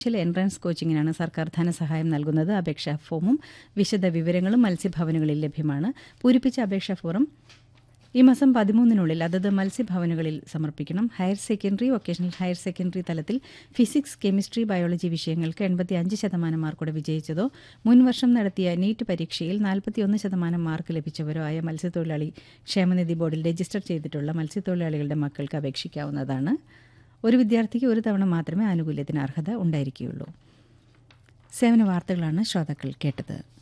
ചില എൻട്രൻസ് കോച്ചിങ്ങിനാണ് സർക്കാർ ധനസഹായം നൽകുന്നത് അപേക്ഷാ ഫോമും വിശദ വിവരങ്ങളും മത്സ്യഭവനുകളിൽ ലഭ്യമാണ് പൂരിപ്പിച്ച അപേക്ഷാ ഫോറം ഈ മാസം പതിമൂന്നിനുള്ളിൽ അതത് മത്സ്യഭവനുകളിൽ സമർപ്പിക്കണം higher secondary vocational higher secondary തലത്തിൽ ഫിസിക്സ് കെമിസ്ട്രി ബയോളജി വിഷയങ്ങൾക്ക് എൺപത്തി അഞ്ച് ശതമാനം മാർക്കോടെ വിജയിച്ചതോ മുൻവർഷം നടത്തിയ നീറ്റ് പരീക്ഷയിൽ നാൽപ്പത്തിയൊന്ന് ശതമാനം മാർക്ക് ലഭിച്ചവരോ ആയ മത്സ്യത്തൊഴിലാളി ക്ഷേമനിധി ബോർഡിൽ രജിസ്റ്റർ ചെയ്തിട്ടുള്ള മത്സ്യത്തൊഴിലാളികളുടെ മക്കൾക്ക് അപേക്ഷിക്കാവുന്നതാണ് ഒരു വിദ്യാർത്ഥിക്ക് ഒരു തവണ മാത്രമേ ആനുകൂല്യത്തിന് അർഹത ഉണ്ടായിരിക്കുകയുള്ളൂ സേവന വാർത്തകളാണ് ശ്രോതാക്കൾ കേട്ടത്